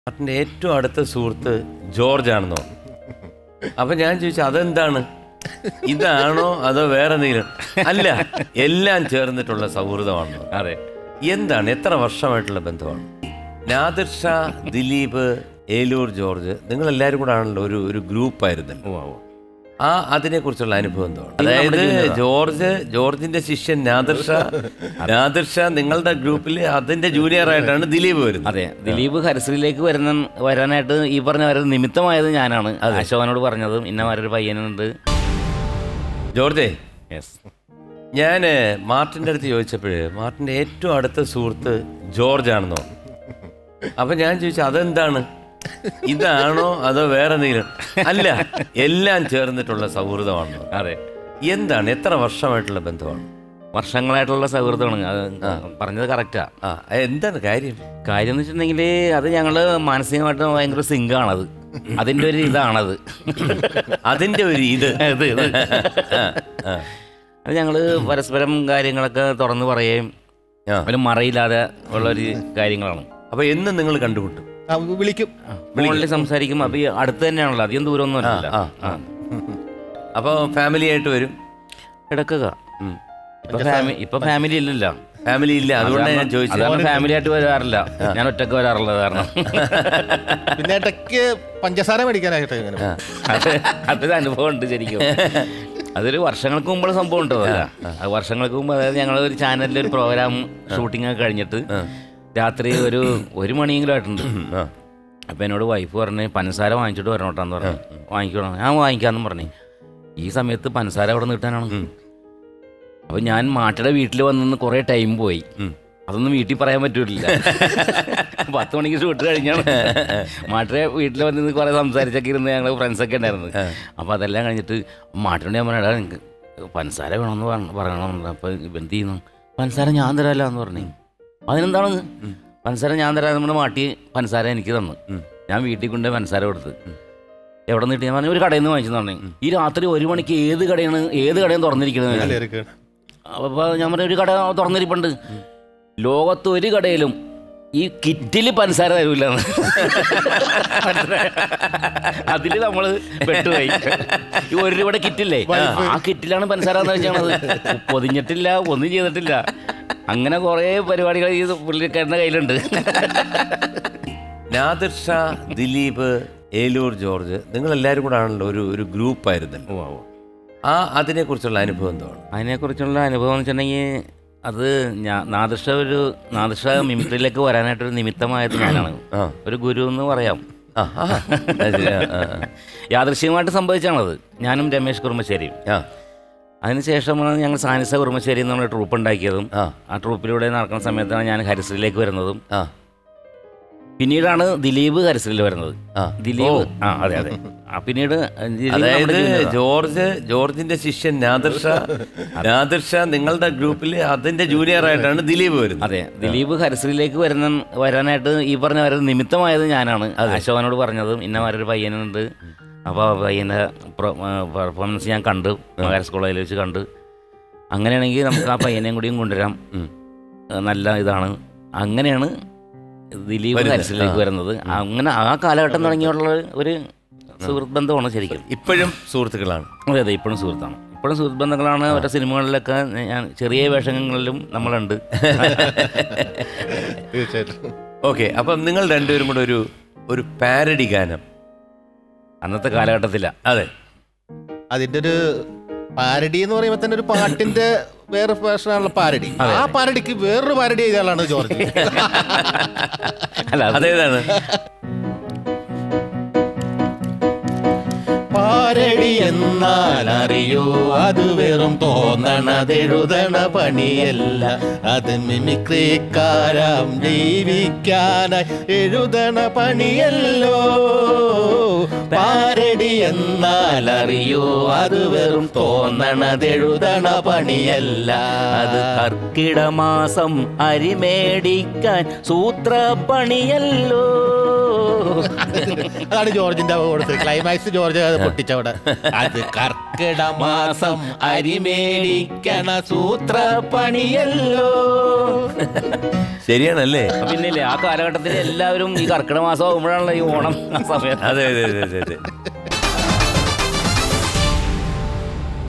മാർട്ടിന്റെ ഏറ്റവും അടുത്ത സുഹൃത്ത് ജോർജ് ആണെന്ന് പറഞ്ഞു അപ്പൊ ഞാൻ ചോദിച്ചു അതെന്താണ് ഇതാണോ അതോ വേറെ എന്തെങ്കിലും അല്ല എല്ലാം ചേർന്നിട്ടുള്ള സൗഹൃദമാണെന്ന് പറഞ്ഞു. അതെ എന്താണ് എത്ര വർഷമായിട്ടുള്ള ബന്ധമാണ് നാദിർ ഷാ ദിലീപ് ഏലൂർ ജോർജ് നിങ്ങൾ എല്ലാവരും കൂടെ ആണല്ലോ ഒരു ഒരു ഗ്രൂപ്പായിരുന്നല്ലോ ഉവ്വ് ഉവ്വ്. ആ അതിനെ കുറിച്ചുള്ള അനുഭവം എന്താണ് ഇത് നമ്മുടെ അതായത് ജൂനിയറാ. ജോർജ് ജോർജിന്റെ ശിഷ്യൻ നാദിർ ഷാ നാദിർ ഷാ നിങ്ങളുടെ ഗ്രൂപ്പിൽ അതിന്റെ ജൂനിയർ ആയിട്ടാണ് ദിലീപ് വരുന്നത് അതെ ദിലീപ് ഹരിശ്രീയിലേക്ക് വരുന്ന വരാനായിട്ട് ഈ പറഞ്ഞ വരെ നിമിത്തമായത് ഞാനാണ് അശോകനോട് പറഞ്ഞതും ഇന്നമാരൊരു പയ്യനുണ്ട് ജോർജേ യെസ് ഞാൻ മാർട്ടിൻ്റെ അടുത്ത് ചോദിച്ചപ്പോൾ മാർട്ടിൻ്റെ ഏറ്റവും അടുത്ത സുഹൃത്ത് ജോർജ് ആണെന്ന് പറഞ്ഞു അപ്പം ഞാൻ ചോദിച്ചു അതെന്താണ് ഇതാണോ അതോ വേറെ എന്തെങ്കിലും അല്ല എല്ലാം ചേർന്നിട്ടുള്ള സൗഹൃദമാണെന്ന് പറഞ്ഞു. അതെ എന്താണ് എത്ര വർഷമായിട്ടുള്ള ബന്ധമാണ് വർഷങ്ങളായിട്ടുള്ള സൗഹൃദമാണ് അത് പറഞ്ഞത് കറക്റ്റാ ആ എന്താണ് കാര്യം കാര്യം എന്ന് വെച്ചിട്ടുണ്ടെങ്കിൽ അത് ഞങ്ങള് മാനസികമായിട്ട് ഭയങ്കര സിങ്കാണത് അതിന്റെ ഒരു ഇതാണത് അതിൻ്റെ ഒരു ഇത് ഇത് ഇത്. ആ, ആ, അത് ഞങ്ങള് പരസ്പരം കാര്യങ്ങളൊക്കെ തുറന്നു പറയുകയും ആ. ഒരു മറയില്ലാതെ ഉള്ള ഒരു കാര്യങ്ങളാണ് അപ്പൊ എന്നും നിങ്ങൾ കണ്ടുമുട്ടും ആ, വിളിക്കും ഫോണിൽ സംസാരിക്കും അപ്പൊ ഈ അടുത്ത് തന്നെയാണല്ലോ അധികം ദൂരമൊന്നും അല്ല ആ, ആ. അപ്പോൾ ഫാമിലി ആയിട്ട് വരും കിടക്കുക ഉം. ഇപ്പൊ ഫാമിലി ഇപ്പൊ ഫാമിലി ഇല്ലല്ലോ ഫാമിലി ഇല്ല അതുകൊണ്ടാണ് ഞാൻ ചോദിച്ചത് അതാണ് ഫാമിലി ആയിട്ട് വരാറില്ല ഞാൻ ഒറ്റക്ക് വരാറുള്ളത് കാരണം പിന്നെ ഇടയ്ക്ക് പഞ്ചസാര മേടിക്കാനായിട്ട് ഇങ്ങനെ ആ. അത് അതൊരു അനുഭവം ഉണ്ട് ശരിക്കും അതൊരു വർഷങ്ങൾക്ക് മുമ്പുള്ള സംഭവം ഉണ്ടോ അല്ല അത് വർഷങ്ങൾക്ക് മുമ്പ് അതായത് ഞങ്ങൾ ഒരു ചാനലിൽ ഒരു പ്രോഗ്രാം ഷൂട്ടിംഗ് ഒക്കെ കഴിഞ്ഞിട്ട് രാത്രി ഒരു ഒരു മണിയെങ്കിലും ആയിട്ടുണ്ട് ആ. അപ്പം എന്നോട് വൈഫ് പറഞ്ഞ് പഞ്ചസാര വാങ്ങിച്ചിട്ട് വരണോട്ടാന്ന് പറഞ്ഞു വാങ്ങിക്കണം ഞാൻ വാങ്ങിക്കാമെന്നും പറഞ്ഞു ഈ സമയത്ത് പഞ്ചസാര അവിടെ നിന്ന് കിട്ടാനാണ് അപ്പം ഞാൻ മാട്ടയുടെ വീട്ടിൽ വന്നിന്ന് കുറേ ടൈം പോയി ഉം. അതൊന്നും വീട്ടിൽ പറയാൻ പറ്റൂല പത്ത് മണിക്ക് ഷൂട്ട് കഴിഞ്ഞാണ് മാട്ടരെ വീട്ടിൽ വന്നിന്ന് കുറേ സംസാരിച്ചൊക്കെ ഇരുന്ന് ഞങ്ങൾ ഫ്രണ്ട്സൊക്കെ ഉണ്ടായിരുന്നു അപ്പോൾ അതെല്ലാം കഴിഞ്ഞിട്ട് മാട്ടിനോട് ഞാൻ പറഞ്ഞാ എനിക്ക് പഞ്ചസാര വേണമെന്ന് പറ- പറയണമെന്ന് അപ്പോൾ എന്ത് ചെയ്യുന്നു പഞ്ചസാര ഞാൻ തരാമല്ലോ എന്ന് പറഞ്ഞു അതിനെന്താണ് പഞ്ചസാര ഞാൻ തരാം നമ്മുടെ മാട്ടി പഞ്ചസാര എനിക്ക് തന്നു ഞാൻ വീട്ടിൽ കൊണ്ട് പഞ്ചസാര കൊടുത്ത് എവിടെ നിന്ന് കിട്ടി ഞാൻ പറഞ്ഞു ഒരു കടയിൽ നിന്ന് വാങ്ങിച്ചു പറഞ്ഞു ഈ രാത്രി ഒരു മണിക്ക് ഏത് കടയാണ് ഏത് കടയും തുറന്നിരിക്കുന്നത് എല്ലാവർക്കും. അപ്പോൾ ഞാൻ പറഞ്ഞ ഒരു കട തുറന്നിരിപ്പുണ്ട് ലോകത്ത് ഒരു കടയിലും ഈ കിറ്റിൽ പഞ്ചസാര തരൂല അതിൽ നമ്മൾ പെട്ടുപോയി ഈ ഒരു രൂപയുടെ കിറ്റില്ലേ ആ കിറ്റിലാണ് പഞ്ചസാര എന്ന് വെച്ചാണത് പൊതിഞ്ഞിട്ടില്ല ഒന്നും ചെയ്തിട്ടില്ല അങ്ങനെ കുറേ പരിപാടികൾ ഈ പുള്ളിക്കാരൻ്റെ കയ്യിലുണ്ട് നാദിർ ഷാ ദിലീപ് ഏലൂർ ജോർജ് നിങ്ങൾ എല്ലാവരും കൂടെ ആണല്ലോ ഒരു ഒരു ഗ്രൂപ്പായിരുന്നല്ലോ ആ അതിനെക്കുറിച്ചുള്ള അനുഭവം എന്താണ് അതിനെക്കുറിച്ചുള്ള അനുഭവം എന്ന് വെച്ചിട്ടുണ്ടെങ്കിൽ അത് ഞാൻ നാദിർഷ ഒരു നാദിർഷ മിമിക്രിയിലേക്ക് വരാനായിട്ടൊരു നിമിത്തമായത് ഞാനാണ് ആ. ഒരു ഗുരു എന്ന് പറയാം ആ, ആ, അത് ശരി, ആ, ആ, യാദൃശ്യമായിട്ട് സംഭവിച്ചാണത് ഞാനും രമേശ് കുറുമശ്ശേരിയും ആ. അതിനുശേഷമാണ് ഞങ്ങൾ സാനിസ കുറുമശ്ശേരി എന്നുള്ള ട്രൂപ്പ് ഉണ്ടാക്കിയതും ആ. ആ ട്രൂപ്പിലൂടെ നടക്കുന്ന സമയത്താണ് ഞാൻ ഹരിശ്രീയിലേക്ക് വരുന്നതും ആ, പിന്നീടാണ് ദിലീപ് ഹരിശ്രീയിൽ വരുന്നത് ആ. ദിലീപ് ആ അതെ അതെ ആ പിന്നീട് ദിലീപ് നമ്മുടെ അതായത് junior ആ. ജോർജ് ജോർജിന്റെ ശിഷ്യൻ നാദിർ ഷാ നാദിർ ഷാ നിങ്ങളുടെ ഗ്രൂപ്പിൽ അതിന്റെ ജൂനിയർ ആയിട്ടാണ് ദിലീപ് വരുന്നത് അതെ ദിലീപ് ഹരിശ്രീയിലേക്ക് വരുന്ന വരാനായിട്ട് ഈ പറഞ്ഞ വരെ നിമിത്തമായത് ഞാനാണ് അശോകനോട് പറഞ്ഞതും ഇന്നമാരൊരു പയ്യനുണ്ട് അപ്പോൾ ആ പയ്യൻ്റെ പെർഫോമൻസ് ഞാൻ കണ്ടു മഹാരാജ് കോളേജിൽ വെച്ച് കണ്ട് അങ്ങനെയാണെങ്കിൽ നമുക്ക് ആ പയ്യനെയും കൂടിയും കൊണ്ടുവരാം ഏഹ് നല്ല ഇതാണ് അങ്ങനെയാണ് ദിലീപ് വരുന്നത്. ഹരിശ്രീയിലേക്ക് വരുന്നത് അങ്ങനെ ആ കാലഘട്ടം തുടങ്ങിയുള്ള ഒരു സുഹൃത്ത് ബന്ധമാണ് ശരിക്കും ഇപ്പോഴും സുഹൃത്തുക്കളാണ് അതെ അതെ ഇപ്പോഴും സുഹൃത്താണ് ഇപ്പോഴും സുഹൃത്ത് ബന്ധങ്ങളാണ് അവരുടെ സിനിമകളിലൊക്കെ ഞാൻ ചെറിയ വേഷങ്ങളിലും നമ്മളുണ്ട് തീർച്ചയായിട്ടും ഓക്കെ അപ്പം നിങ്ങൾ രണ്ടുപേരും കൂടെ ഒരു ഒരു പാരഡി ഗാനം അന്നത്തെ കാലഘട്ടത്തിലാണ് അതെ അതിന്റെ ഒരു പാരഡി എന്ന് പറയുമ്പോൾ തന്നെ ഒരു പാട്ടിന്റെ വേറെ വേർഷനാണല്ലോ പാരഡി ആ പാരഡിക്ക് വേറൊരു പാരഡി ചെയ്ത ആളാണ് ജോർജ് അല്ല അത് അതേതാണ് പാരടി എന്നാൽ അറിയോ അത് വെറും തോന്നണതെഴുതണ പണിയല്ല അത് മിമിക്രിക്കാരാം ജീവിക്കാനായി എഴുതണ പണിയല്ലോ പാരടി എന്നാൽ അറിയോ അത് വെറും തോന്നണതെഴുതണ പണിയല്ല അത് കർക്കിടമാസം അരിമേടിക്കാൻ സൂത്രപ്പണിയല്ലോ അതാണ് ജോർജിന്റെ കൊടുത്തത് ക്ലൈമാക്സ് ജോർജ് അത് പൊട്ടിച്ചവിടെ അത് കർക്കിട മാസം അരിമേടിക്കണ സൂത്രപ്പണിയല്ലോ ശരിയാണല്ലേ പിന്നില്ലേ ആ കാലഘട്ടത്തിൽ എല്ലാവരും ഈ കർക്കിടക മാസം ആകുമ്പോഴാണല്ലോ ഈ ഓണം ആ സമയത്ത് അതെ അതെ അതെ അതെ അതെ